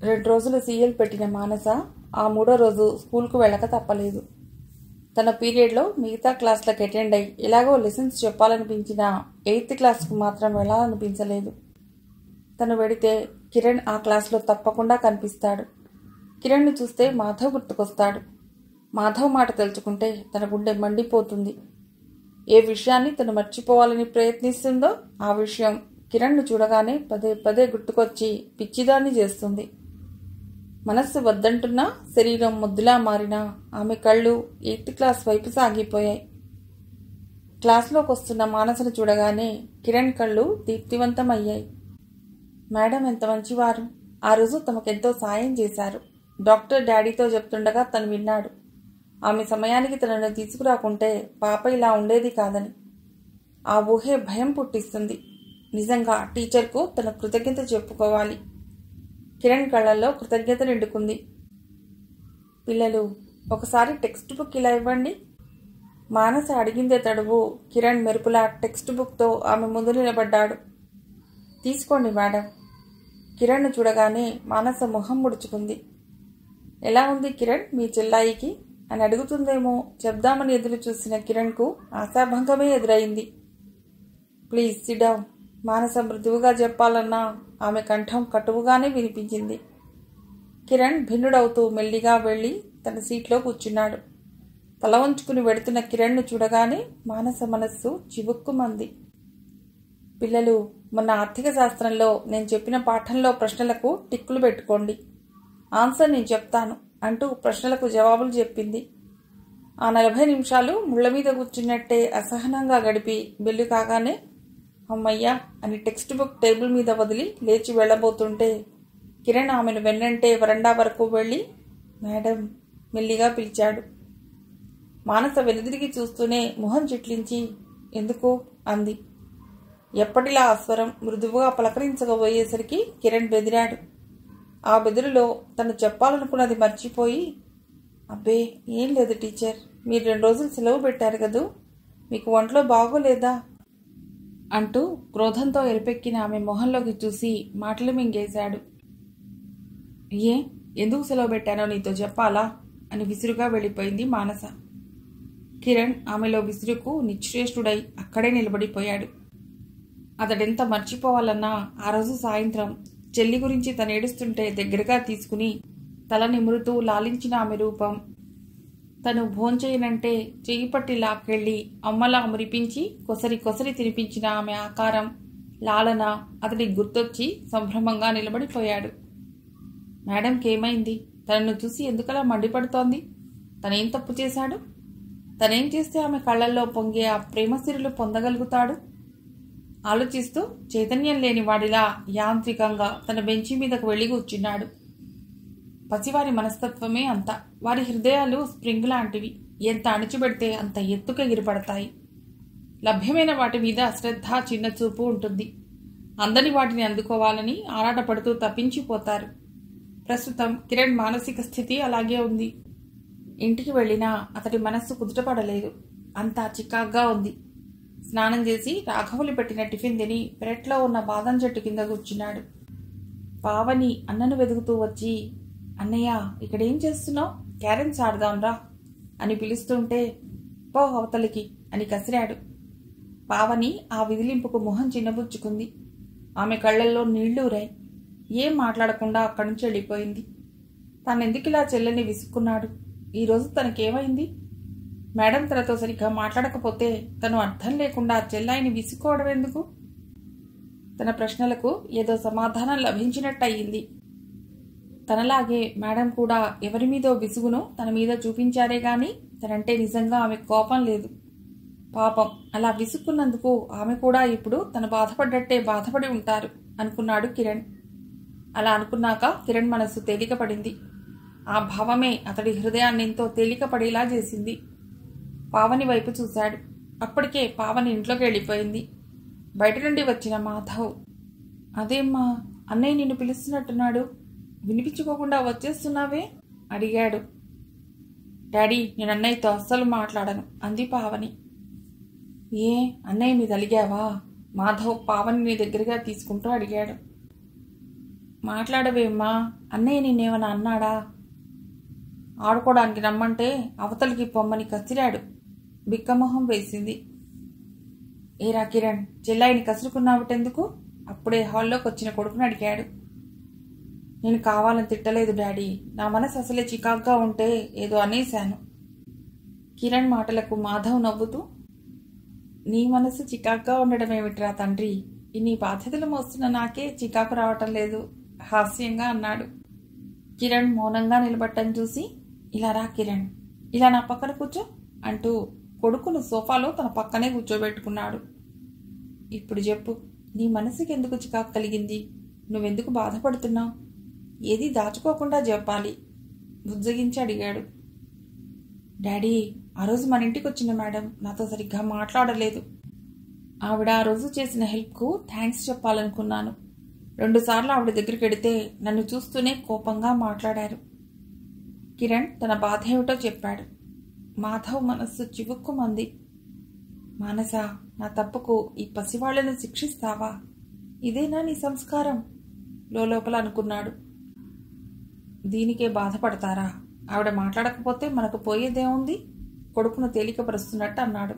రెండు రోజులు సీఎల్ పెట్టిన మానస ఆ మూడో రోజు స్కూల్కు వెళ్ళక తప్పలేదు తన పీరియడ్లో మిగతా క్లాసులకు అటెండ్ అయ్యి ఎలాగో లెసన్స్ చెప్పాలనిపించిన ఎయిత్ క్లాస్కు మాత్రం వెళ్ళాలనిపించలేదు తను వెడితే కిరణ్ ఆ క్లాస్లో తప్పకుండా కనిపిస్తాడు కిరణ్ని చూస్తే మాధవ్ గుర్తుకొస్తాడు మాధవ్ మాట తెలుసుకుంటే తన గుండె మండిపోతుంది ఏ విషయాన్ని తను మర్చిపోవాలని ప్రయత్నిస్తుందో ఆ విషయం కిరణ్ను చూడగానే పదే పదే గుర్తుకొచ్చి పిచ్చిదాన్ని చేస్తుంది మనస్సు వద్దంటున్నా శరీరం ముద్దులా మారినా ఆమె కళ్ళు ఎయిత్ క్లాస్ వైపు సాగిపోయాయి క్లాస్లోకి వస్తున్న మానసను చూడగానే కిరణ్ కళ్ళు దీప్తివంతమయ్యాయి మేడం ఎంత మంచివారు ఆ రోజు తమకెంతో సాయం చేశారు డాక్టర్ డాడీతో చెప్తుండగా తను విన్నాడు ఆమె సమయానికి తనను తీసుకురాకుంటే పాప ఇలా ఉండేది కాదని ఆ ఊహే భయం పుట్టిస్తుంది నిజంగా టీచర్కు తన కృతజ్ఞత చెప్పుకోవాలి కిరణ్ కళ్ళల్లో కృతజ్ఞత నిండుకుంది పిల్లలు ఒకసారి టెక్స్ట్ బుక్ ఇలా ఇవ్వండి మానస అడిగిందే తడువు కిరణ్ మెరుపులా టెక్స్ట్ బుక్తో ఆమె ముందు నిలబడ్డాడు తీసుకోండి మేడం కిరణ్ను చూడగానే మానస మొహం ముడుచుకుంది ఎలా ఉంది కిరణ్ మీ చెల్లాయికి అని అడుగుతుందేమో చెప్దామని ఎదురు చూసిన కిరణ్కు ఆశాభంగమే ఎదురైంది ప్లీజ్ సిడౌన్ మానస మృదువుగా చెప్పాలన్నా ఆమె కంఠం కటువుగానే వినిపించింది కిరణ్ భిన్నుడవుతూ మెల్లిగా వెళ్ళి తన సీట్లో కూర్చున్నాడు తల వంచుకుని వెడుతున్న కిరణ్ను చూడగానే మానస మనస్సు చివుక్కుమంది పిల్లలు మొన్న ఆర్థిక శాస్త్రంలో నేను చెప్పిన పాఠంలో ప్రశ్నలకు టిక్కులు పెట్టుకోండి ఆన్సర్ నేను చెప్తాను అంటూ ప్రశ్నలకు జవాబులు చెప్పింది ఆ నలభై నిమిషాలు ముళ్ళ మీద కూర్చున్నట్టే అసహనంగా గడిపి బెల్లు కాగానే అమ్మయ్యా అని టెక్స్ట్ బుక్ టేబుల్ మీద వదిలి లేచి వెళ్ళబోతుంటే కిరణ్ ఆమెను వెన్నంటే వరండా వరకు వెళ్ళి మేడం మెల్లిగా పిలిచాడు మానస వెనుదిరిగి చూస్తూనే మొహం చిట్లించి ఎందుకు అంది ఎప్పటిలా ఆస్వరం మృదువుగా పలకరించకపోయేసరికి కిరణ్ బెదిరాడు ఆ బెదురులో తను చెప్పాలనుకున్నది మర్చిపోయి అబ్బే ఏం లేదు టీచర్ మీరు రెండు రోజులు సెలవు పెట్టారు కదూ మీకు ఒంట్లో బాగోలేదా అంటూ క్రోధంతో ఎరిపెక్కిన ఆమె మొహంలోకి చూసి మాటలు మింగేశాడు ఏ ఎందుకు సెలవు పెట్టానో నీతో చెప్పాలా అని విసురుగా వెళ్ళిపోయింది మానస కిరణ్ ఆమెలో విసురుకు నిశ్చేష్టుడై అక్కడే నిలబడిపోయాడు అతడెంత మర్చిపోవాలన్నా ఆ రోజు సాయంత్రం చెల్లి గురించి తను ఏడుస్తుంటే దగ్గరగా తీసుకుని తల నిమురుతూ లాలించిన ఆమె రూపం తను భోంచేయనంటే చెయ్యి పట్టి లాక్కెళ్ళి అమ్మలా మురిపించి కొసరి కొసరి తినిపించిన ఆమె ఆకారం లాలన అతడికి గుర్తొచ్చి సంభ్రమంగా నిలబడిపోయాడు మేడంకి ఏమైంది తనను చూసి ఎందుకలా మండిపడుతోంది తనేం తప్పు చేశాడు తనేం చేస్తే ఆమె కళ్ళల్లో పొంగే ఆ ప్రేమసిరులు పొందగలుగుతాడు ఆలోచిస్తూ చైతన్యం లేని వాడిలా యాంత్రికంగా తన బెంచి మీదకు వెళ్ళి కూర్చున్నాడు పసివారి మనస్తత్వమే అంత వారి హృదయాలు స్ప్రింగ్ లాంటివి ఎంత అణిచిపెడితే అంత ఎత్తుకు ఎగిరిపడతాయి లభ్యమైన వాటి మీద శ్రద్ధ చిన్న చూపు ఉంటుంది అందని వాటిని అందుకోవాలని ఆరాటపడుతూ తప్పించిపోతారు ప్రస్తుతం కిరణ్ మానసిక స్థితి అలాగే ఉంది ఇంటికి వెళ్ళినా అతడి మనస్సు కుదుటపడలేదు అంతా చికాగ్గా ఉంది స్నానం చేసి రాఘవులు పెట్టిన టిఫిన్ తిని పెరట్లో ఉన్న బాదం చెట్టు కింద కూర్చున్నాడు పావని అన్నను వెతుకుతూ వచ్చి అన్నయ్య ఇక్కడేం చేస్తున్నావు క్యారెన్స్ ఆడదాంరా అని పిలుస్తుంటే పో అవతలికి అని కసిరాడు పావని ఆ విదిలింపుకు మొహం చిన్నబుచ్చుకుంది ఆమె కళ్ళల్లో నీళ్లూరాయి ఏం మాట్లాడకుండా అక్కడి నుంచి వెళ్ళిపోయింది తానెందుకు ఇలా చెల్లెని విసుక్కున్నాడు ఈరోజు తనకేమైంది మేడం తనతో సరిగ్గా మాట్లాడకపోతే తను అర్థం లేకుండా చెల్లాయిని విసుకోవడం ఎందుకు తన ప్రశ్నలకు ఏదో సమాధానం లభించినట్టయింది తనలాగే మేడం కూడా ఎవరి మీదో విసుగును తన మీద చూపించారే గాని తనంటే నిజంగా ఆమె కోపం లేదు పాపం అలా విసుక్కున్నందుకు ఆమె కూడా ఇప్పుడు తను బాధపడ్డట్టే బాధపడి ఉంటారు అనుకున్నాడు కిరణ్ అలా అనుకున్నాక కిరణ్ మనస్సు తేలికపడింది ఆ భావమే అతడి హృదయాన్ని ఎంతో తేలికపడేలా చేసింది పావని వైపు చూశాడు అప్పటికే పావని ఇంట్లోకి వెళ్ళిపోయింది బయట నుండి వచ్చిన మాధవ్ అదేమ్మా అన్నయ్య నిన్ను పిలుస్తున్నట్టున్నాడు వినిపించుకోకుండా వచ్చేస్తున్నావే అడిగాడు డాడీ నేను అన్నయ్యతో అస్సలు మాట్లాడను అంది పావని ఏ అన్నయ్య మీద అలిగావా మాధవ్ పావనిని దగ్గరగా తీసుకుంటూ అడిగాడు మాట్లాడవేమ్మా అన్నయ్య నిన్నేమన్నా అన్నాడా ఆడుకోవడానికి రమ్మంటే అవతలికి పొమ్మని కసిరాడు బిక్కమొహం వేసింది ఏరా కిరణ్ చెల్లాయిని కసురుకున్నావటెందుకు అప్పుడే హాల్లోకి వచ్చిన కొడుకుని అడిగాడు నేను కావాలని తిట్టలేదు డాడీ నా మనసు అసలే చికాగ్గా ఉంటే ఏదో అనేశాను కిరణ్ మాటలకు మాధవ్ నవ్వుతూ నీ మనసు చికాగ్గా ఉండడం ఏమిట్రా తండ్రి ఇన్ని బాధ్యతలు మోస్తున్న నాకే చికాకు రావటం లేదు హాస్యంగా అన్నాడు కిరణ్ మౌనంగా నిలబట్టం చూసి ఇలా రా కిరణ్ ఇలా నా పక్కన కూర్చో అంటూ కొడుకును సోఫాలో తన పక్కనే కూర్చోబెట్టుకున్నాడు ఇప్పుడు చెప్పు నీ మనసుకి ఎందుకు చికాకు కలిగింది నువ్వెందుకు బాధపడుతున్నావు ఏది దాచుకోకుండా చెప్పాలి బుజ్జగించి అడిగాడు డాడీ ఆ రోజు మన ఇంటికి వచ్చిన మేడం నాతో సరిగ్గా మాట్లాడలేదు ఆవిడ ఆ రోజు చేసిన హెల్ప్కు థ్యాంక్స్ చెప్పాలనుకున్నాను రెండుసార్లు ఆవిడ దగ్గరికి వెడితే నన్ను చూస్తూనే కోపంగా మాట్లాడారు కిరణ్ తన బాధ ఏమిటో చెప్పాడు మాధవ్ మనస్సు చివుక్కుమంది మానస నా తప్పుకు ఈ పసివాళ్లను శిక్షిస్తావా ఇదేనా నీ సంస్కారం లోపల అనుకున్నాడు దీనికే బాధపడతారా ఆవిడ మాట్లాడకపోతే మనకు పోయేదేముంది కొడుకును తేలికపరుస్తున్నట్టు అన్నాడు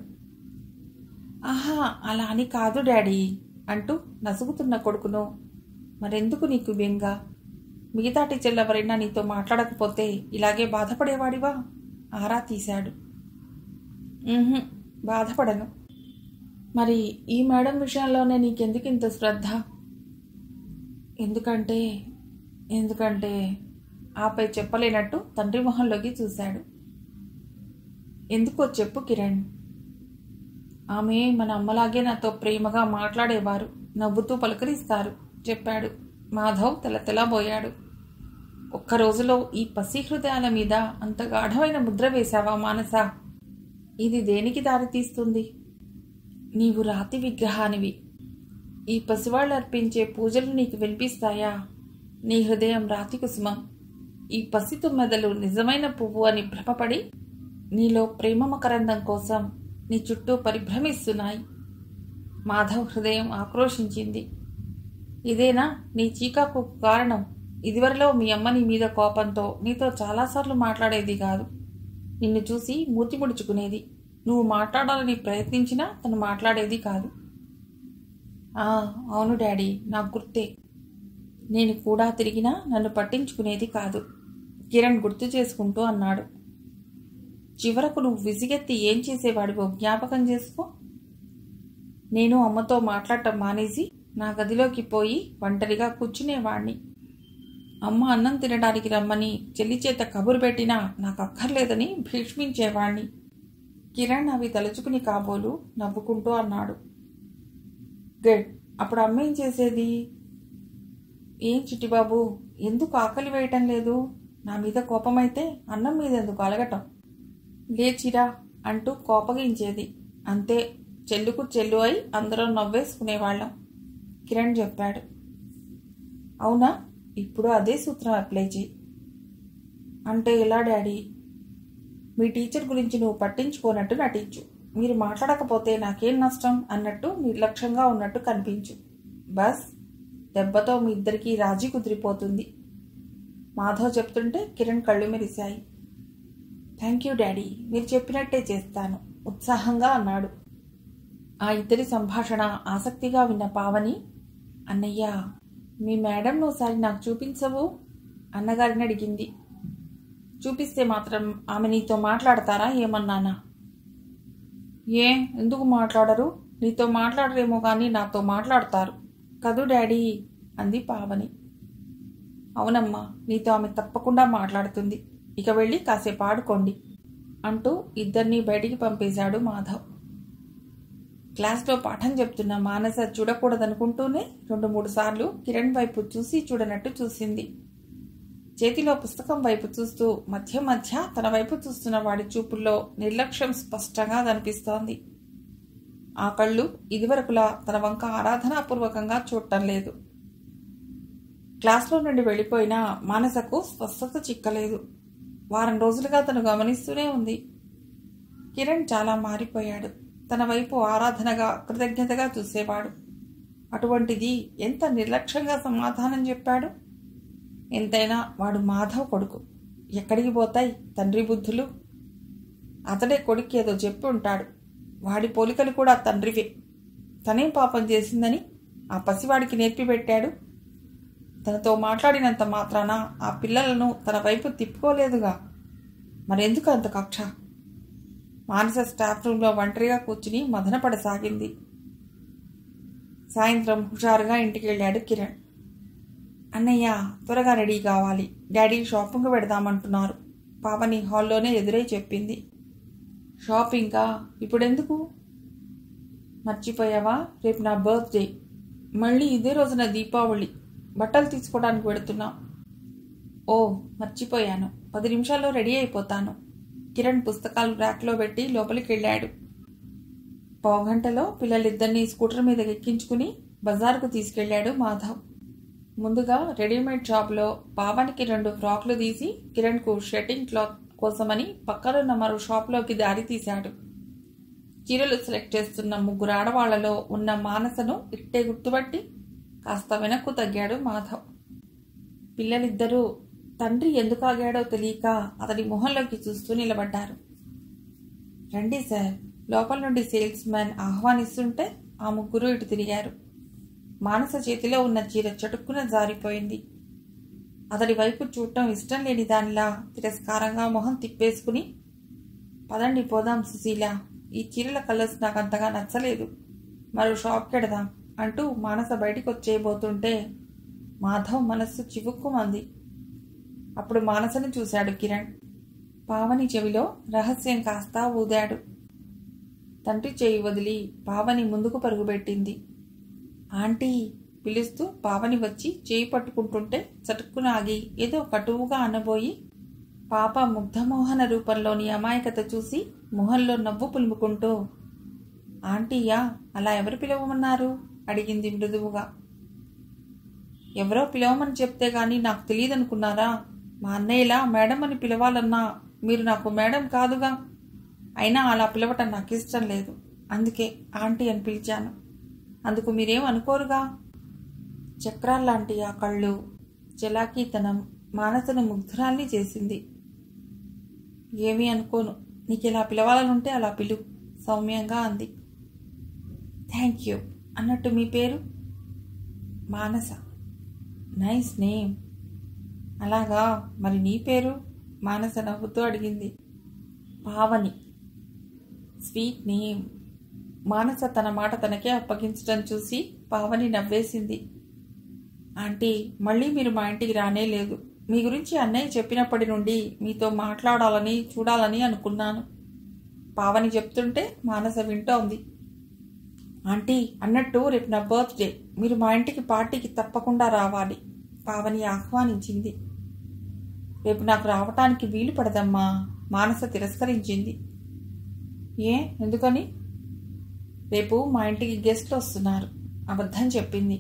ఆహా అలా అని కాదు డాడీ అంటూ నసుగుతున్న కొడుకును మరెందుకు నీకు వ్యంగా మిగతా టీచర్లు ఎవరైనా నీతో మాట్లాడకపోతే ఇలాగే బాధపడేవాడివా ఆరా తీశాడు "ఉహుం, బాధపడను మరి ఈ మేడం విషయంలోనే నీకెందుకు ఇంత శ్రద్ధ ఎందుకంటే ఎందుకంటే ఆపై చెప్పలేనట్టు తండ్రి మొహంలోకి చూశాడు ఎందుకో చెప్పు కిరణ్ ఆమె మన అమ్మలాగే నాతో ప్రేమగా మాట్లాడేవారు నవ్వుతూ పలకరిస్తారు చెప్పాడు మాధవ్ తెలతెలబోయాడు ఒక్క రోజులో ఈ పసి హృదయాల మీద అంత గాఢమైన ముద్ర వేశావా మానస ఇది దేనికి దారితీస్తుంది నీవు రాతి విగ్రహానివి ఈ పసివాళ్ళు అర్పించే పూజలు నీకు వినిపిస్తాయా నీ హృదయం రాతి కుసుమం ఈ పసి తుమ్మెదలు నిజమైన పువ్వు అని భ్రమపడి నీలో ప్రేమ మకరందం కోసం నీ చుట్టూ పరిభ్రమిస్తున్నాయి మాధవ్ హృదయం ఆక్రోశించింది ఇదేనా నీ చీకాకు కారణం ఇదివరలో మీ అమ్మ నీ మీద కోపంతో నీతో చాలాసార్లు మాట్లాడేది కాదు నిన్ను చూసి మూతి ముడుచుకునేది నువ్వు మాట్లాడాలని ప్రయత్నించినా తను మాట్లాడేది కాదు "ఆ, అవును డాడీ నాకు గుర్తే నేను కూడా తిరిగినా నన్ను పట్టించుకునేది కాదు కిరణ్ గుర్తు చేసుకుంటూ అన్నాడు చివరకు నువ్వు విసిగెత్తి ఏం చేసేవాడివో జ్ఞాపకం చేసుకో నేను అమ్మతో మాట్లాడటం మానేసి నా గదిలోకి పోయి ఒంటరిగా కూర్చునేవాణ్ణి అమ్మ అన్నం తినడానికి రమ్మని చెల్లి చేత కబురు పెట్టినా నాకు అక్కర్లేదని భీష్మించేవాణ్ణి కిరణ్ అవి తలుచుకుని కాబోలు నవ్వుకుంటూ అన్నాడు గుడ్ అప్పుడు అమ్మ ఏం చేసేది ఏం చిట్టిబాబు ఎందుకు ఆకలి వేయటం లేదు నా మీద కోపమైతే అన్నం మీద ఎందుకు అలగటం లేచిరా అంటూ కోపగించేది అంతే చెల్లుకు చెల్లు అయి అందరం నవ్వేసుకునేవాళ్ళం కిరణ్ చెప్పాడు అవునా ఇప్పుడు అదే సూత్రం అప్లై చేయి అంటే ఎలా డాడీ మీ టీచర్ గురించి నువ్వు పట్టించుకోనట్టు నటించు మీరు మాట్లాడకపోతే నాకేం నష్టం అన్నట్టు నిర్లక్ష్యంగా ఉన్నట్టు కనిపించు బస్ దెబ్బతో మీ ఇద్దరికీ రాజీ కుదిరిపోతుంది మాధవ్ చెప్తుంటే కిరణ్ కళ్ళు మెరిశాయి థ్యాంక్ యూ డాడీ మీరు చెప్పినట్టే చేస్తాను ఉత్సాహంగా అన్నాడు ఆ ఇద్దరి సంభాషణ ఆసక్తిగా విన్న పావని అన్నయ్య మీ మేడం ఒకసారి నాకు చూపించవు అన్నగారిని అడిగింది చూపిస్తే మాత్రం ఆమె నీతో మాట్లాడతారా ఏమన్నానా ఏ ఎందుకు మాట్లాడరు నీతో మాట్లాడరేమో కానీ నాతో మాట్లాడతారు కదూ డాడీ అంది పావని అవునమ్మా నీతో ఆమె తప్పకుండా మాట్లాడుతుంది ఇక వెళ్ళి కాసేపు ఆడుకోండి అంటూ ఇద్దరినీ బయటికి పంపేశాడు మాధవ్ క్లాస్లో పాఠం చెప్తున్న మానస చూడకూడదనుకుంటూనే రెండు మూడు సార్లు కిరణ్ వైపు చూసి చూడనట్టు చూసింది చేతిలో పుస్తకం వైపు చూస్తూ మధ్య మధ్య తన వైపు చూస్తున్న వాడి చూపుల్లో నిర్లక్ష్యం స్పష్టంగా కనిపిస్తోంది ఆ కళ్ళు ఇదివరకులా తన వంక ఆరాధనాపూర్వకంగా చూడటం లేదు క్లాస్లో నుండి వెళ్ళిపోయినా మానసకు స్వస్థత చిక్కలేదు వారం రోజులుగా తను గమనిస్తూనే ఉంది కిరణ్ చాలా మారిపోయాడు తన వైపు ఆరాధనగా కృతజ్ఞతగా చూసేవాడు అటువంటిది ఎంత నిర్లక్ష్యంగా సమాధానం చెప్పాడు ఎంతైనా వాడు మాధవ్ కొడుకు ఎక్కడికి పోతాయి తండ్రి బుద్ధులు అతడే కొడుకు ఏదో చెప్పి ఉంటాడు వాడి పోలికలు కూడా తండ్రివే తనేం పాపం చేసిందని ఆ పసివాడికి నేర్పి పెట్టాడు తనతో మాట్లాడినంత మాత్రాన ఆ పిల్లలను తన వైపు తిప్పుకోలేదుగా మరెందుకు అంత కక్ష మానస స్టాఫ్ రూమ్లో ఒంటరిగా కూర్చుని మదనపడసాగింది సాయంత్రం హుషారుగా ఇంటికి వెళ్ళాడు కిరణ్ అన్నయ్య త్వరగా రెడీ కావాలి డాడీ షాపింగ్కి పెడదామంటున్నారు పాపని హాల్లోనే ఎదురై చెప్పింది షాపింగ్కా ఇప్పుడెందుకు మర్చిపోయావా రేపు నా బర్త్డే మళ్ళీ ఇదే రోజున దీపావళి బట్టలు తీసుకోవడానికి పెడుతున్నా ఓ మర్చిపోయాను పది నిమిషాల్లో రెడీ అయిపోతాను కిరణ్ పుస్తకాలు ర్యాక్లో పెట్టి లోపలికి వెళ్ళాడు పావుగంటలో పిల్లలిద్దరినీ స్కూటర్ మీద ఎక్కించుకుని బజార్కు తీసుకెళ్లాడు మాధవ్ ముందుగా రెడీమేడ్ షాప్లో పావనికి రెండు ఫ్రాక్లు తీసి కిరణ్కు షర్టింగ్ క్లాత్ కోసమని పక్కనున్న మరో షాప్లోకి దారి తీశాడు చీరలు సెలెక్ట్ చేస్తున్న ముగ్గురు ఆడవాళ్లలో ఉన్న మానసను ఇట్టే గుర్తుపట్టి కాస్త వెనక్కు తగ్గాడు మాధవ్ పిల్లలిద్దరూ తండ్రి ఎందుకు ఆగాడో తెలియక అతడి మొహంలోకి చూస్తూ నిలబడ్డారు రండి సార్ లోపల నుండి సేల్స్ మ్యాన్ ఆహ్వానిస్తుంటే ఆ ముగ్గురు ఇటు తిరిగారు మానస చేతిలో ఉన్న చీర చటుక్కున జారిపోయింది అతడి వైపు చూడటం ఇష్టం లేని దానిలా తిరస్కారంగా మొహం తిప్పేసుకుని పదండి పోదాం సుశీల ఈ చీరల కలర్స్ నాకు అంతగా నచ్చలేదు మరో షాప్కి వెడదాం అంటూ మానస బయటికి వచ్చేయబోతుంటే మాధవ్ మనస్సు చివుక్కుమంది అప్పుడు మానసని చూశాడు కిరణ్ పావని చెవిలో రహస్యం కాస్తా ఊదాడు తండ్రి చేయి వదిలి పావని ముందుకు పరుగుపెట్టింది ఆంటీ పిలుస్తూ పావని వచ్చి చేయి పట్టుకుంటుంటే చటుక్కున ఆగి ఏదో కటువుగా అనబోయి పాప ముగ్ధమోహన రూపంలోని అమాయకత చూసి మొహంలో నవ్వు పులుముకుంటూ ఆంటీయా అలా ఎవరు పిలవమన్నారు అడిగింది మృదువుగా ఎవరో పిలవమని చెప్తే గాని నాకు తెలియదనుకున్నారా మా అన్నయ్యలా మేడం అని పిలవాలన్నా మీరు నాకు మేడం కాదుగా అయినా అలా పిలవటం నాకు ఇష్టం లేదు అందుకే ఆంటీ అని పిలిచాను అందుకు మీరేం అనుకోరుగా చక్రాల్లాంటి ఆ కళ్ళు చలాకీతనం మానసను ముగ్ధురాల్ని చేసింది ఏమీ అనుకోను నీకు ఇలా పిలవాలనుంటే అలా పిలు సౌమ్యంగా అంది థ్యాంక్ యూ అన్నట్టు మీ పేరు మానస నైస్ నేమ్ అలాగా మరి నీ పేరు మానస నవ్వుతూ అడిగింది పావని స్వీట్ నేమ్ మానస తన మాట తనకే అప్పగించడం చూసి పావని నవ్వేసింది ఆంటీ మళ్ళీ మీరు మా ఇంటికి రానే లేదు మీ గురించి అన్నయ్య చెప్పినప్పటి నుండి మీతో మాట్లాడాలని చూడాలని అనుకున్నాను పావని చెప్తుంటే మానస వింటోంది ఆంటీ అన్నట్టు రేపు నా బర్త్డే మీరు మా ఇంటికి పార్టీకి తప్పకుండా రావాలి పావని ఆహ్వానించింది రేపు నాకు రావటానికి వీలు పడదమ్మా మానస తిరస్కరించింది ఏ ఎందుకని రేపు మా ఇంటికి గెస్ట్లు వస్తున్నారు అబద్ధం చెప్పింది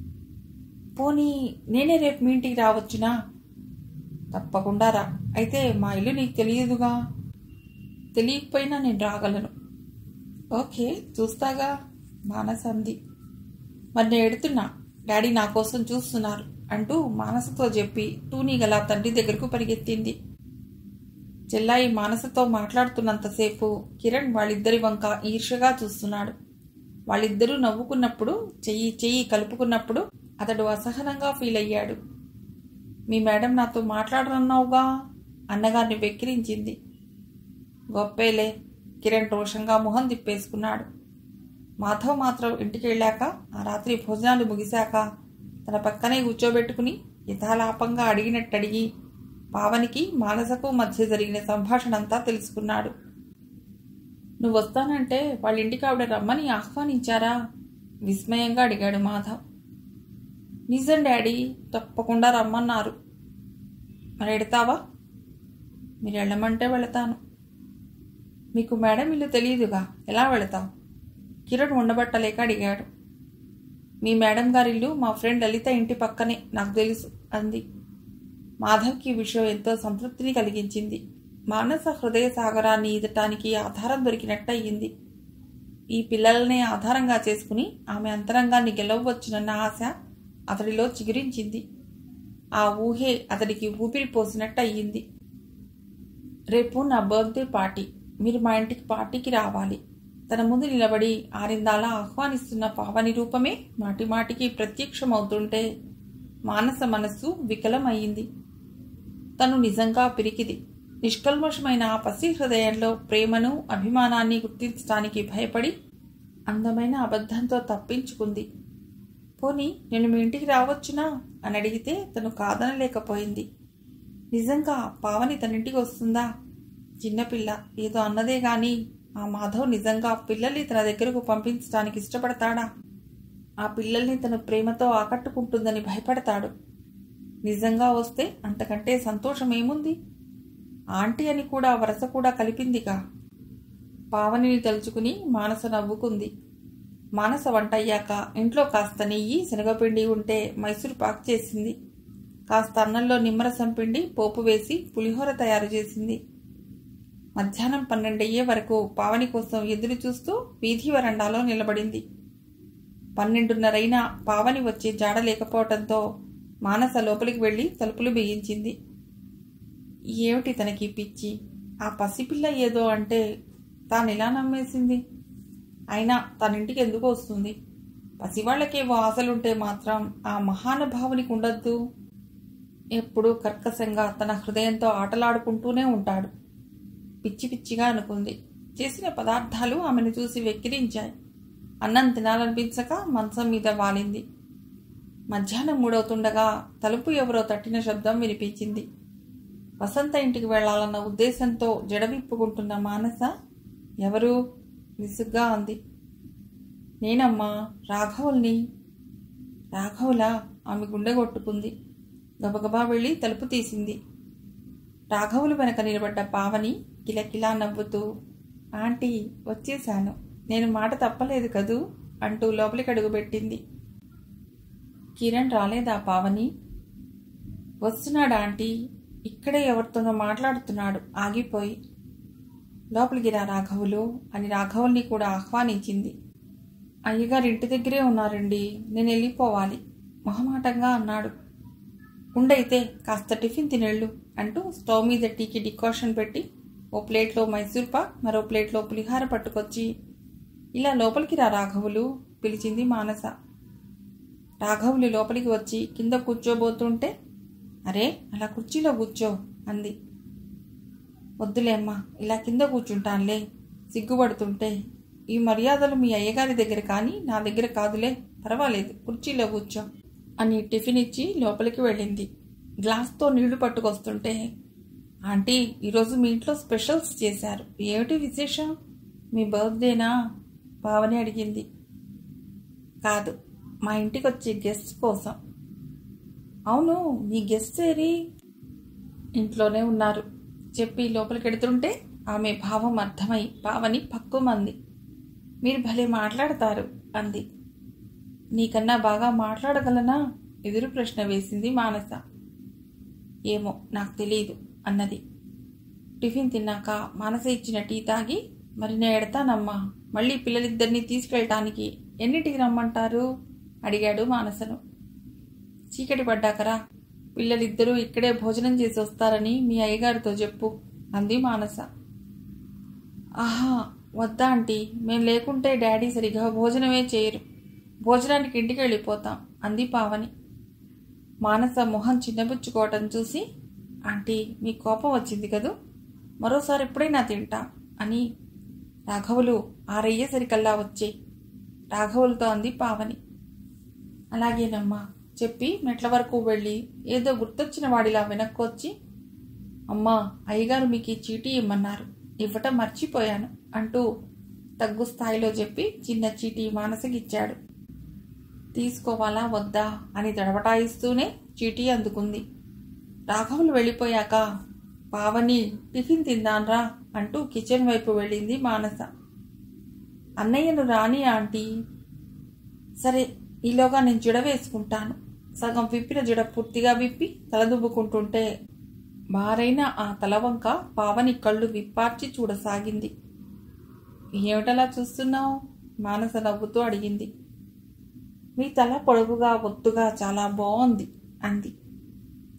పోనీ నేనే రేపు మీ ఇంటికి రావచ్చునా తప్పకుండా రా అయితే మా ఇల్లు నీకు తెలియదుగా తెలియకపోయినా నేను రాగలను ఓకే చూస్తాగా మానస అంది మరి నేను ఎడుతున్నా డాడీ నా కోసం చూస్తున్నారు అంటూ మానసతో చెప్పి తూనీగల తండ్రి దగ్గరకు పరిగెత్తింది చెల్లాయి మానసతో మాట్లాడుతున్నంతసేపు కిరణ్ వాళ్ళిద్దరి వంక ఈర్షగా చూస్తున్నాడు వాళ్ళిద్దరూ నవ్వుకున్నప్పుడు చెయ్యి చెయ్యి కలుపుకున్నప్పుడు అతడు అసహనంగా ఫీల్ అయ్యాడు మీ మేడం నాతో మాట్లాడరన్నావుగా అన్నగారిని వెక్కిరించింది గొప్పేలే కిరణ్ రోషంగా మొహం తిప్పేసుకున్నాడు మాధవ్ మాత్రం ఇంటికి వెళ్ళాక ఆ రాత్రి భోజనాలు ముగిశాక తన పక్కనే కూర్చోబెట్టుకుని యథాలాపంగా అడిగినట్టు అడిగి పావనికి మానసకు మధ్య జరిగిన సంభాషణ అంతా తెలుసుకున్నాడు నువ్వు వస్తానంటే వాళ్ళ ఇంటికి ఆవిడ రమ్మని ఆహ్వానించారా విస్మయంగా అడిగాడు మాధవ్ నిజం డాడీ తప్పకుండా రమ్మన్నారు మరి ఎడతావా మీరు వెళ్ళమంటే వెళతాను మీకు మేడం ఇల్లు తెలియదుగా ఎలా వెళతావు కిరణ్ ఉండబట్టలేక అడిగాడు మీ మేడం గారిల్లు మా ఫ్రెండ్ లలిత ఇంటి పక్కనే నాకు తెలుసు అంది మాధవ్కి ఈ విషయం ఎంతో సంతృప్తిని కలిగించింది మానస హృదయ సాగరాన్ని ఈదటానికి ఆధారం దొరికినట్టయింది ఈ పిల్లలనే ఆధారంగా చేసుకుని ఆమె అంతరంగాన్ని గెలవవచ్చునన్న ఆశ అతడిలో చిగురించింది ఆ ఊహే అతడికి ఊపిరి పోసినట్టు అయ్యింది రేపు నా బర్త్డే పార్టీ మీరు మా ఇంటికి పార్టీకి రావాలి తన ముందు నిలబడి ఆరిందాలా ఆహ్వానిస్తున్న పావని రూపమే మాటి మాటికి ప్రత్యక్షమవుతుంటే మానస మనస్సు వికలమయ్యింది తను నిజంగా పిరికిది నిష్కల్మషమైన ఆ పసి హృదయంలో ప్రేమను అభిమానాన్ని గుర్తించడానికి భయపడి అందమైన అబద్ధంతో తప్పించుకుంది పోనీ నేను మీ ఇంటికి రావచ్చునా అని అడిగితే తను కాదనలేకపోయింది నిజంగా పావని తనింటికి వస్తుందా చిన్నపిల్ల ఏదో అన్నదే గాని ఆ మాధవ్ నిజంగా పిల్లల్ని తన దగ్గరకు పంపించడానికి ఇష్టపడతాడా ఆ పిల్లల్ని తన ప్రేమతో ఆకట్టుకుంటుందని భయపడతాడు నిజంగా వస్తే అంతకంటే సంతోషం ఏముంది ఆంటీ అని కూడా వరస కూడా కలిపిందిగా పావనిని తలుచుకుని మానస నవ్వుకుంది మానస వంట అయ్యాక ఇంట్లో కాస్త నెయ్యి శనగపిండి ఉంటే మైసూరు పాక్ చేసింది కాస్త అన్నంలో నిమ్మరసం పిండి పోపు వేసి పులిహోర తయారు చేసింది మధ్యాహ్నం పన్నెండయ్యే వరకు పావని కోసం ఎదురు చూస్తూ వీధి వరండాలో నిలబడింది పన్నెండున్నరైనా పావని వచ్చే జాడ లేకపోవటంతో మానస లోపలికి వెళ్ళి తలుపులు బిగించింది ఏమిటి తనకి పిచ్చి ఆ పసిపిల్ల ఏదో అంటే తానెలా నమ్మేసింది అయినా తనింటికి ఎందుకు వస్తుంది పసివాళ్లకేవో ఆశలుంటే మాత్రం ఆ మహానుభావునికి ఉండద్దు ఎప్పుడూ కర్కశంగా తన హృదయంతో ఆటలాడుకుంటూనే ఉంటాడు పిచ్చి పిచ్చిగా అనుకుంది చేసిన పదార్థాలు ఆమెను చూసి వెక్కిరించాయి అన్నం తినాలనిపించక మంచం మీద వాలింది మధ్యాహ్నం మూడవుతుండగా తలుపు ఎవరో తట్టిన శబ్దం వినిపించింది వసంత ఇంటికి వెళ్లాలన్న ఉద్దేశంతో జడవిప్పుకుంటున్న మానస ఎవరు విసుగ్గా అంది నేనమ్మా రాఘవుల్ని రాఘవులా ఆమె గుండె కొట్టుకుంది గబగబా వెళ్ళి తలుపు తీసింది రాఘవులు వెనక నిలబడ్డ పావని కిలకిలా నవ్వుతూ ఆంటీ వచ్చేశాను నేను మాట తప్పలేదు కదూ అంటూ లోపలికి అడుగుపెట్టింది కిరణ్ రాలేదా పావని వస్తున్నాడా ఆంటీ ఇక్కడే ఎవరితోనో మాట్లాడుతున్నాడు ఆగిపోయి లోపలికి రా రాఘవులు అని రాఘవుల్ని కూడా ఆహ్వానించింది అయ్యగారు ఇంటి దగ్గరే ఉన్నారండి నేను వెళ్ళిపోవాలి మొహమాటంగా అన్నాడు ఉండైతే కాస్త టిఫిన్ తినేళ్ళు అంటూ స్టవ్ మీద టీకి డికాషన్ పెట్టి ఓ ప్లేట్లో మైసూర్ పాక్ మరో ప్లేట్లో పులిహార పట్టుకొచ్చి ఇలా లోపలికి రా రాఘవులు పిలిచింది మానస రాఘవులు లోపలికి వచ్చి కింద కూర్చోబోతుంటే అరే అలా కుర్చీలో కూర్చో అంది వద్దులేమ్మా ఇలా కింద కూర్చుంటానులే సిగ్గుపడుతుంటే ఈ మర్యాదలు మీ అయ్యగారి దగ్గర కానీ నా దగ్గర కాదులే పర్వాలేదు కుర్చీలో కూర్చో అని టిఫిన్ ఇచ్చి లోపలికి వెళ్ళింది గ్లాస్తో నీళ్లు పట్టుకొస్తుంటే ఆంటీ ఈరోజు మీ ఇంట్లో స్పెషల్స్ చేశారు ఏమిటి విశేషం మీ బర్త్డేనా భావని అడిగింది కాదు మా ఇంటికి వచ్చే గెస్ట్ కోసం అవును మీ గెస్ట్ ఏరి ఇంట్లోనే ఉన్నారు చెప్పి లోపలికి వెడుతుంటే ఆమె భావం అర్థమై పావని పక్కుమంది మీరు భలే మాట్లాడతారు అంది నీకన్నా బాగా మాట్లాడగలనా ఎదురు ప్రశ్న వేసింది మానస ఏమో నాకు తెలియదు అన్నది టిఫిన్ తిన్నాక మానస ఇచ్చిన టీ తాగి మరి నేను ఎడతానమ్మా మళ్ళీ పిల్లలిద్దరినీ తీసుకెళ్ళటానికి ఎన్నింటికి రమ్మంటారు అడిగాడు మానసను చీకటి పడ్డాకరా పిల్లలిద్దరూ ఇక్కడే భోజనం చేసి వస్తారని మీ అయ్యగారితో చెప్పు అంది మానస ఆహా వద్దా ఆంటీ మేం లేకుంటే డాడీ సరిగా భోజనమే చేయరు భోజనానికి ఇంటికి వెళ్ళిపోతాం అంది పావని మానస మొహం చిన్నబుచ్చుకోవటం చూసి ఆంటీ మీ కోపం వచ్చింది కదూ మరోసారి ఎప్పుడైనా తింటాం అని రాఘవులు ఆరయ్యేసరికల్లా వచ్చే రాఘవులతో అంది పావని అలాగేనమ్మా చెప్పి మెట్ల వరకు వెళ్ళి ఏదో గుర్తొచ్చిన వాడిలా వెనక్కొచ్చి అమ్మా అయ్యగారు మీకు ఈ చీటీ ఇమ్మన్నారు ఇవ్వటం మర్చిపోయాను అంటూ తగ్గు స్థాయిలో చెప్పి చిన్న చీటీ మానసకిచ్చాడు తీసుకోవాలా వద్దా అని దడబటాయిస్తూనే చీటీ అందుకుంది రాఘవులు వెళ్ళిపోయాక పావని టిఫిన్ తిందాన్రా అంటూ కిచెన్ వైపు వెళ్ళింది మానస అన్నయ్యను రాని ఆంటీ సరే ఈలోగా నేను జుడ వేసుకుంటాను సగం విప్పిన జుడ పూర్తిగా విప్పి తలదువ్వుకుంటుంటే బారైన ఆ తలవంక పావని కళ్ళు విప్పార్చి చూడసాగింది ఏమిటలా చూస్తున్నావు మానస నవ్వుతూ అడిగింది మీ తల పొడవుగా ఒత్తుగా చాలా బాగుంది అంది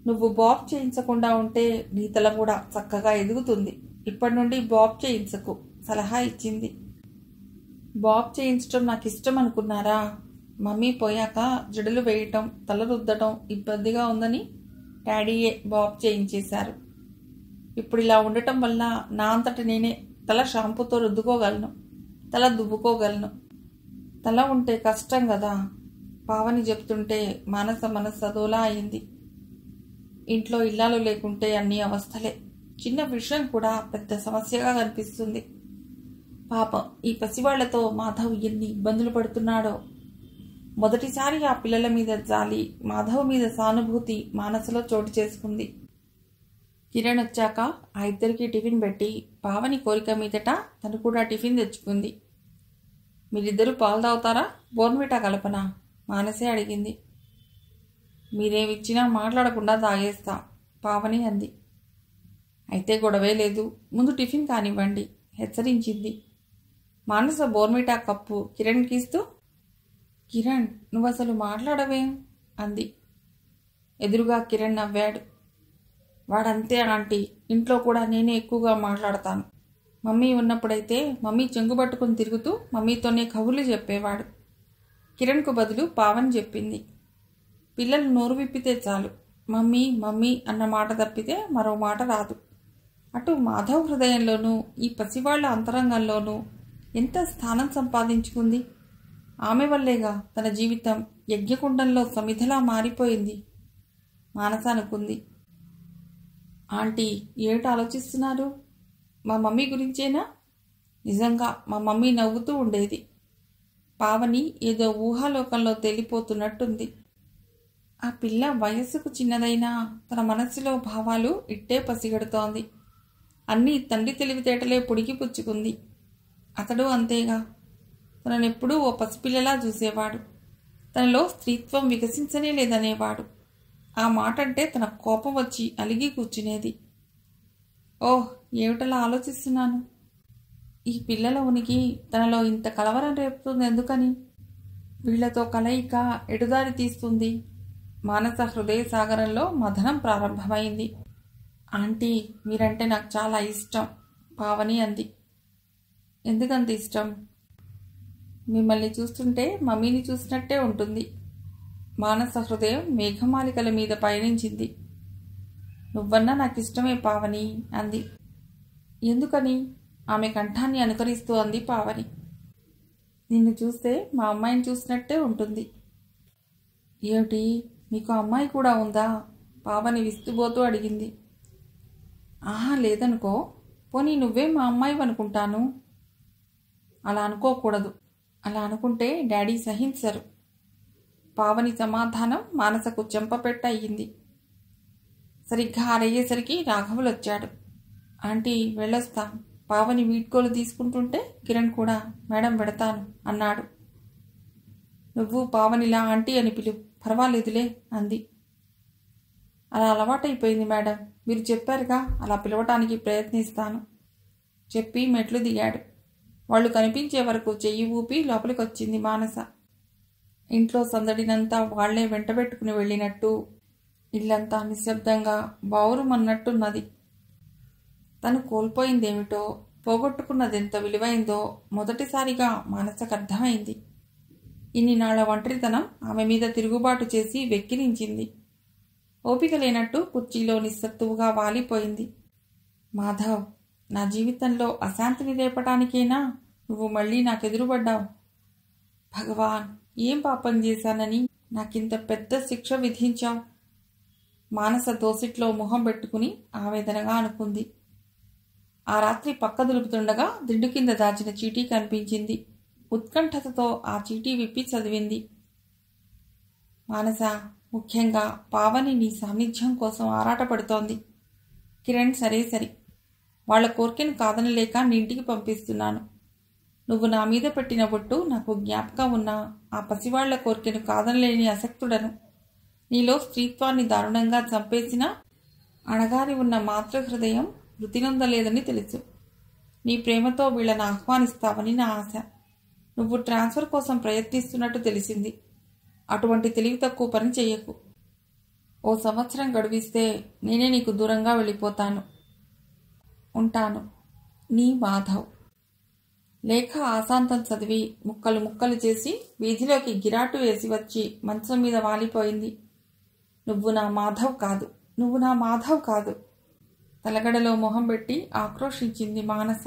నువ్వు బాబ్ చేయించకుండా ఉంటే నీ తల కూడా చక్కగా ఎదుగుతుంది ఇప్పటి నుండి బాబ్ చేయించకు సలహా ఇచ్చింది బాబ్ చేయించడం నాకు ఇష్టం అనుకున్నారా మమ్మీ పోయాక జడలు వేయటం తల రుద్దటం ఇబ్బందిగా ఉందని డాడీయే బాబ్ చేయించేశారు ఇప్పుడు ఇలా ఉండటం వల్ల నా అంతట నేనే తల షాంపూతో రుద్దుకోగలను తల దువ్వుకోగలను తల ఉంటే కష్టం కదా పావని చెప్తుంటే మానస మనసు అదోలా అయింది ఇంట్లో ఇల్లాలు లేకుంటే అన్ని అవస్థలే చిన్న విషయం కూడా పెద్ద సమస్యగా కనిపిస్తుంది పాపం ఈ పసివాళ్లతో మాధవ్ ఎన్ని ఇబ్బందులు పడుతున్నాడో మొదటిసారి ఆ పిల్లల మీద జాలి మాధవ్ మీద సానుభూతి మానసులో చోటు చేసుకుంది కిరణ్ వచ్చాక ఆ ఇద్దరికి టిఫిన్ పెట్టి పావని కోరిక మీదట తను కూడా టిఫిన్ తెచ్చుకుంది మీరిద్దరూ పాలు తాగుతారా బోర్న్విటా కలపనా మానసే అడిగింది మీరేమిచ్చినా మాట్లాడకుండా తాగేస్తా పావని అంది అయితే గొడవే లేదు ముందు టిఫిన్ కానివ్వండి హెచ్చరించింది మానస బోర్మిటా కప్పు కిరణ్కి ఇస్తూ కిరణ్ నువ్వు అసలు మాట్లాడవేం అంది ఎదురుగా కిరణ్ నవ్వాడు వాడంతే ఆంటీ ఇంట్లో కూడా నేనే ఎక్కువగా మాట్లాడతాను మమ్మీ ఉన్నప్పుడైతే మమ్మీ చెంగు పట్టుకుని తిరుగుతూ మమ్మీతోనే కబుర్లు చెప్పేవాడు కిరణ్కు బదులు పావని చెప్పింది పిల్లలు నోరు విప్పితే చాలు మమ్మీ మమ్మీ అన్న మాట తప్పితే మరో మాట రాదు అటు మాధవ్ హృదయంలోనూ ఈ పసివాళ్ల అంతరంగంలోనూ ఎంత స్థానం సంపాదించుకుంది ఆమె వల్లేగా తన జీవితం యజ్ఞకుండంలో సమిధలా మారిపోయింది మానస అనుకుంది ఆంటీ ఏమిటి ఆలోచిస్తున్నారు మా మమ్మీ గురించేనా నిజంగా మా మమ్మీ నవ్వుతూ ఉండేది పావని ఏదో ఊహాలోకంలో తేలిపోతున్నట్టుంది ఆ పిల్ల వయస్సుకు చిన్నదైనా తన మనస్సులో భావాలు ఇట్టే పసిగడుతోంది అన్నీ తండ్రి తెలివితేటలే పుడికి పుచ్చుకుంది అతడు అంతేగా తననెప్పుడూ ఓ పసిపిల్లలా చూసేవాడు తనలో స్త్రీత్వం వికసించనే లేదనేవాడు ఆ మాట అంటే తన కోపం వచ్చి అలిగి కూర్చునేది ఓహ్ ఏమిటలా ఆలోచిస్తున్నాను ఈ పిల్లల ఉనికి తనలో ఇంత కలవరం రేపుతుంది ఎందుకని వీళ్లతో కలయిక ఎడుదారి తీస్తుంది మానస హృదయ సాగరంలో మథనం ప్రారంభమైంది ఆంటీ మీరంటే నాకు చాలా ఇష్టం పావని అంది ఎందుకంత ఇష్టం మిమ్మల్ని చూస్తుంటే మమ్మీని చూసినట్టే ఉంటుంది మానస హృదయం మేఘమాలికల మీద పయనించింది నువ్వన్నా నాకు ఇష్టమే పావని అంది ఎందుకని ఆమె కంఠాన్ని అనుకరిస్తూ అంది పావని నిన్ను చూస్తే మా అమ్మాయిని చూసినట్టే ఉంటుంది ఏమిటి మీకు అమ్మాయి కూడా ఉందా పావని విస్తుబోతూ అడిగింది ఆహా లేదనుకో పోనీ నువ్వే మా అమ్మాయి అనుకుంటాను అలా అనుకోకూడదు అలా అనుకుంటే డాడీ సహించరు పావని సమాధానం మానసకు చెంపపెట్ట అయ్యింది సరిగ్గా ఆరయ్యేసరికి రాఘవులు వచ్చాడు ఆంటీ వెళ్ళొస్తా పావని వీడ్కోలు తీసుకుంటుంటే కిరణ్ కూడా మేడం పెడతాను అన్నాడు నువ్వు పావనిలా ఆంటీ అని పిలు పర్వాలేదులే అంది అలా అలవాటైపోయింది మేడం మీరు చెప్పారుగా అలా పిలవటానికి ప్రయత్నిస్తాను చెప్పి మెట్లు దిగాడు వాళ్ళు కనిపించే వరకు చెయ్యి ఊపి లోపలికి వచ్చింది మానస ఇంట్లో సందడినంతా వాళ్లే వెంటబెట్టుకుని వెళ్ళినట్టు ఇల్లంతా నిశ్శబ్దంగా బావురుమన్నట్టున్నది తను కోల్పోయిందేమిటో పోగొట్టుకున్నదెంత విలువైందో మొదటిసారిగా మానసకు అర్థమైంది ఇన్ని నాళ్ల ఒంటరితనం ఆమె మీద తిరుగుబాటు చేసి వెక్కిరించింది ఓపిక లేనట్టు కుర్చీలో నిస్సత్తువుగా వాలిపోయింది మాధవ్ నా జీవితంలో అశాంతిని రేపటానికేనా నువ్వు మళ్ళీ నాకెదురుపడ్డావు భగవాన్ ఏం పాపం చేశానని నాకింత పెద్ద శిక్ష విధించావు మానస దోసిట్లో మొహం పెట్టుకుని ఆవేదనగా అనుకుంది ఆ రాత్రి పక్క దులుపుతుండగా దిండు కింద దాచిన చీటీ కనిపించింది ఉత్కంఠతతో ఆ చీటీ విప్పి చదివింది మానస ముఖ్యంగా పావని నీ సాన్నిధ్యం కోసం ఆరాటపడుతోంది కిరణ్ సరే సరి వాళ్ల కోరికను కాదనలేక నీ ఇంటికి పంపిస్తున్నాను నువ్వు నా మీద పెట్టిన బొట్టు నాకు జ్ఞాపకం ఉన్నా ఆ పసివాళ్ల కోరికను కాదనలేని అసక్తుడను నీలో స్త్రీత్వాన్ని దారుణంగా చంపేసినా అణగారి ఉన్న మాతృహృదయం మృతినొందలేదని తెలుసు నీ ప్రేమతో వీళ్ళని ఆహ్వానిస్తావని నా ఆశ నువ్వు ట్రాన్స్ఫర్ కోసం ప్రయత్నిస్తున్నట్టు తెలిసింది అటువంటి తెలివి తక్కువ పని చెయ్యకు ఓ సంవత్సరం గడువిస్తే నేనే నీకు దూరంగా వెళ్ళిపోతాను ఉంటాను నీ మాధవ్ లేఖ ఆశాంతం చదివి ముక్కలు ముక్కలు చేసి వీధిలోకి గిరాటు వేసి వచ్చి మంచం మీద వాలిపోయింది నువ్వు నా మాధవ్ కాదు నువ్వు నా మాధవ్ కాదు తలగడలో మొహం పెట్టి ఆక్రోషించింది మానస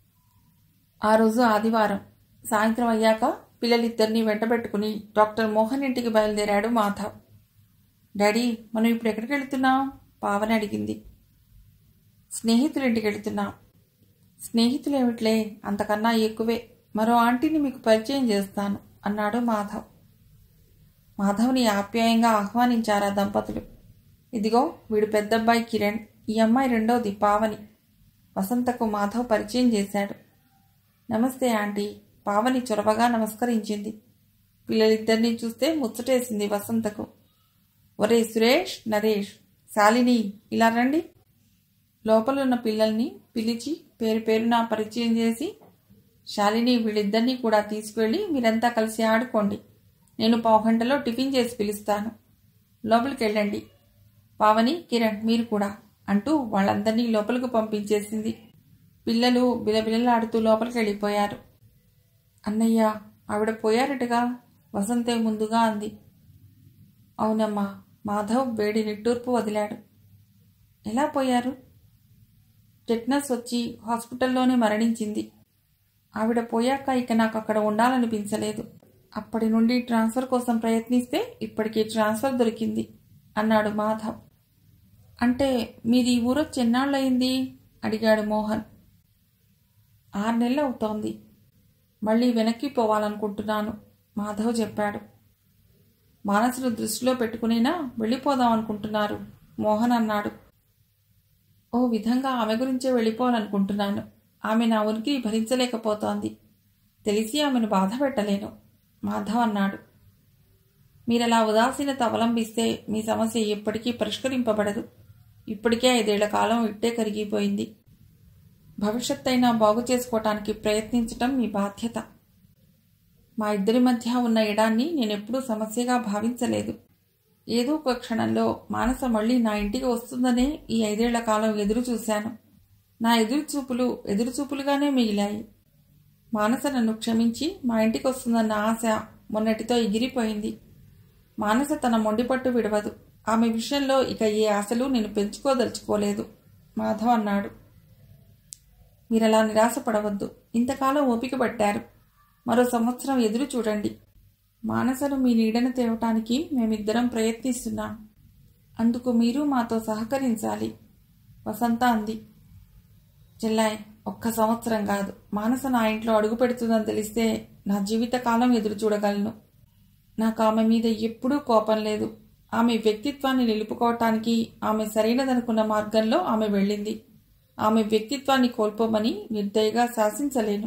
ఆ రోజు ఆదివారం సాయంత్రం అయ్యాక పిల్లలిద్దరినీ వెంటబెట్టుకుని డాక్టర్ మోహన్ ఇంటికి బయలుదేరాడు మాధవ్ డాడీ మనం ఇప్పుడు ఎక్కడికి వెళుతున్నాం పావని అడిగింది స్నేహితులింటికి వెళుతున్నాం స్నేహితులేమిట్లే అంతకన్నా ఎక్కువే మరో ఆంటీని మీకు పరిచయం చేస్తాను అన్నాడు మాధవ్ మాధవ్ని ఆప్యాయంగా ఆహ్వానించారా దంపతులు ఇదిగో వీడు పెద్దబ్బాయి కిరణ్ ఈ అమ్మాయి రెండోది పావని వసంతకు మాధవ్ పరిచయం చేశాడు నమస్తే ఆంటీ పావని చొరవగా నమస్కరించింది పిల్లలిద్దరినీ చూస్తే ముచ్చటేసింది వసంతకు ఒరే సురేష్ నరేష్ శాలిని ఇలా రండి లోపలున్న పిల్లల్ని పిలిచి పేరు పేరున పరిచయం చేసి శాలిని వీళ్ళిద్దరినీ కూడా తీసుకువెళ్ళి మీరంతా కలిసి ఆడుకోండి నేను పావుగంటలో టిఫిన్ చేసి పిలుస్తాను లోపలికి వెళ్ళండి పావని కిరణ్ మీరు కూడా అంటూ వాళ్ళందరినీ లోపలికి పంపించేసింది పిల్లలు బిలబిలలాడుతూ లోపలికి వెళ్ళిపోయారు అన్నయ్య ఆవిడ పోయారటగా వసంతే ముందుగా అంది అవునమ్మా మాధవ్ వేడి నిట్టూర్పు వదిలాడు ఎలా పోయారు టెట్నస్ వచ్చి హాస్పిటల్లోనే మరణించింది ఆవిడ పోయాక ఇక నాకు అక్కడ ఉండాలనిపించలేదు అప్పటి నుండి ట్రాన్స్ఫర్ కోసం ప్రయత్నిస్తే ఇప్పటికీ ట్రాన్స్ఫర్ దొరికింది అన్నాడు మాధవ్ అంటే మీది ఈ ఊరు చెన్నాళ్ళయింది అడిగాడు మోహన్ ఆరు నెలలు అవుతోంది మళ్ళీ వెనక్కి పోవాలనుకుంటున్నాను మాధవ్ చెప్పాడు మానసును దృష్టిలో పెట్టుకునేనా వెళ్ళిపోదాం అనుకుంటున్నారు మోహన్ అన్నాడు ఓ విధంగా ఆమె గురించే వెళ్ళిపోవాలనుకుంటున్నాను ఆమె నా ఉనికి భరించలేకపోతోంది తెలిసి ఆమెను బాధ పెట్టలేను మాధవ్ అన్నాడు మీరలా ఉదాసీనత అవలంబిస్తే మీ సమస్య ఎప్పటికీ పరిష్కరింపబడదు ఇప్పటికే ఐదేళ్ల కాలం ఇట్టే కరిగిపోయింది భవిష్యత్ అయినా బాగు చేసుకోవటానికి ప్రయత్నించటం మీ బాధ్యత మా ఇద్దరి మధ్య ఉన్న ఎడాన్ని నేనెప్పుడూ సమస్యగా భావించలేదు ఏదో ఒక క్షణంలో మానస మళ్ళీ నా ఇంటికి వస్తుందనే ఈ ఐదేళ్ల కాలం ఎదురు చూశాను నా ఎదురు చూపులు ఎదురు చూపులుగానే మిగిలాయి మానస నన్ను క్షమించి మా ఇంటికి వస్తుందన్న ఆశ మొన్నటితో ఎగిరిపోయింది మానస తన మొండిపట్టు విడవదు ఆమె విషయంలో ఇక ఏ ఆశలు నేను పెంచుకోదలుచుకోలేదు మాధవ్ అన్నాడు మీరలా నిరాశపడవద్దు ఇంతకాలం ఓపిక పట్టారు మరో సంవత్సరం ఎదురు చూడండి మానసను మీ నీడను తేవటానికి మేమిద్దరం ప్రయత్నిస్తున్నాం అందుకు మీరు మాతో సహకరించాలి వసంత అంది చెల్లాయ్ ఒక్క సంవత్సరం కాదు మానస నా ఇంట్లో అడుగు పెడుతుందని తెలిస్తే నా జీవితకాలం ఎదురు చూడగలను నాకు ఆమె మీద ఎప్పుడూ కోపం లేదు ఆమె వ్యక్తిత్వాన్ని నిలుపుకోవటానికి ఆమె సరైనదనుకున్న మార్గంలో ఆమె వెళ్ళింది ఆమె వ్యక్తిత్వాన్ని కోల్పోమని నిర్దయగా శాసించలేను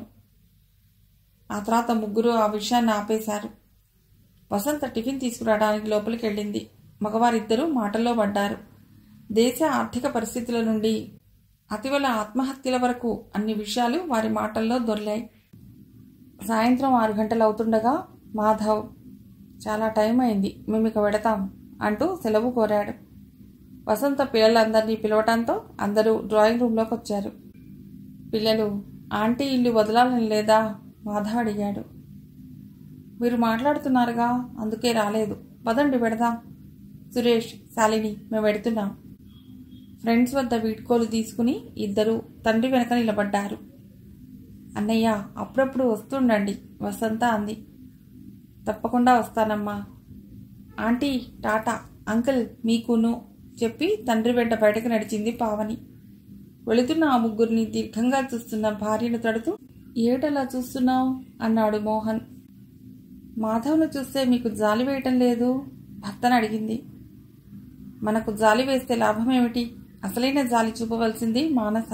ఆ తర్వాత ముగ్గురు ఆ విషయాన్ని ఆపేశారు వసంత టిఫిన్ తీసుకురావడానికి లోపలికి వెళ్ళింది మగవారిద్దరూ మాటల్లో పడ్డారు దేశ ఆర్థిక పరిస్థితుల నుండి అతివల ఆత్మహత్యల వరకు అన్ని విషయాలు వారి మాటల్లో దొర్లాయి సాయంత్రం ఆరు గంటలు అవుతుండగా మాధవ్ చాలా టైం అయింది మేము ఇక వెడతాం అంటూ సెలవు కోరాడు వసంత పిల్లలందరినీ పిలవటంతో అందరూ డ్రాయింగ్ రూమ్లోకి వచ్చారు పిల్లలు ఆంటీ ఇల్లు వదలాలని లేదా మాధవ్ అడిగాడు మీరు మాట్లాడుతున్నారుగా అందుకే రాలేదు పదండి పెడదాం సురేష్ శాలిని మేము పెడుతున్నాం ఫ్రెండ్స్ వద్ద వీడ్కోలు తీసుకుని ఇద్దరు తండ్రి వెనక నిలబడ్డారు అన్నయ్య అప్పుడప్పుడు వస్తుండండి వసంత అంది తప్పకుండా వస్తానమ్మా ఆంటీ టాటా అంకుల్ మీకును చెప్పి తండ్రి వెంట బయటకు నడిచింది పావని వెళుతున్న ఆ ముగ్గురిని దీర్ఘంగా చూస్తున్న భార్యను తడుతూ ఏటలా చూస్తున్నావు అన్నాడు మోహన్ మాధవ్ను చూస్తే మీకు జాలి వేయటం లేదు భర్తను అడిగింది మనకు జాలి వేస్తే లాభమేమిటి అసలైన జాలి చూపవలసింది మానస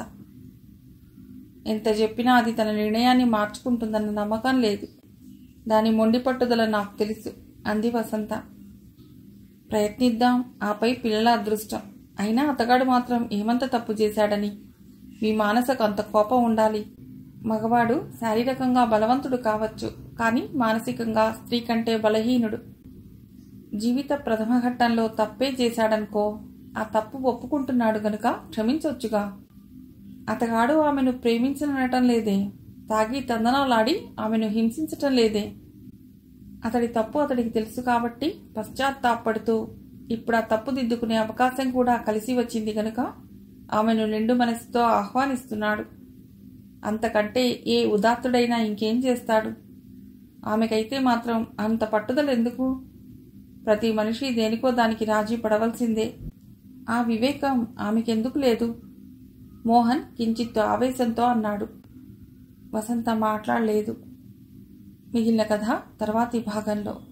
ఎంత చెప్పినా అది తన నిర్ణయాన్ని మార్చుకుంటుందన్న నమ్మకం లేదు దాని మొండి పట్టుదల నాకు తెలుసు అంది వసంత ప్రయత్నిద్దాం ఆపై పిల్లల అదృష్టం అయినా అతగాడు మాత్రం ఏమంత తప్పు చేశాడని మీ మానసకు అంత కోపం ఉండాలి మగవాడు శారీరకంగా బలవంతుడు కావచ్చు కానీ మానసికంగా స్త్రీ కంటే బలహీనుడు జీవిత ప్రథమ ఘట్టంలో తప్పే చేశాడనుకో ఆ తప్పు ఒప్పుకుంటున్నాడు గనుక క్షమించొచ్చుగా అతగాడు ఆమెను ప్రేమించనటం లేదే తాగి తందనాలాడి ఆమెను హింసించటం లేదే అతడి తప్పు అతడికి తెలుసు కాబట్టి పశ్చాత్తాపడుతూ ఇప్పుడు ఆ తప్పు దిద్దుకునే అవకాశం కూడా కలిసి వచ్చింది గనుక ఆమెను నిండు మనసుతో ఆహ్వానిస్తున్నాడు అంతకంటే ఏ ఉదాత్తుడైనా ఇంకేం చేస్తాడు ఆమెకైతే మాత్రం అంత పట్టుదల ఎందుకు ప్రతి మనిషి దేనికో దానికి రాజీ పడవలసిందే ఆ వివేకం ఆమెకెందుకు లేదు మోహన్ కించిత్తు ఆవేశంతో అన్నాడు వసంత మాట్లాడలేదు మిగిలిన కథ తర్వాతి భాగంలో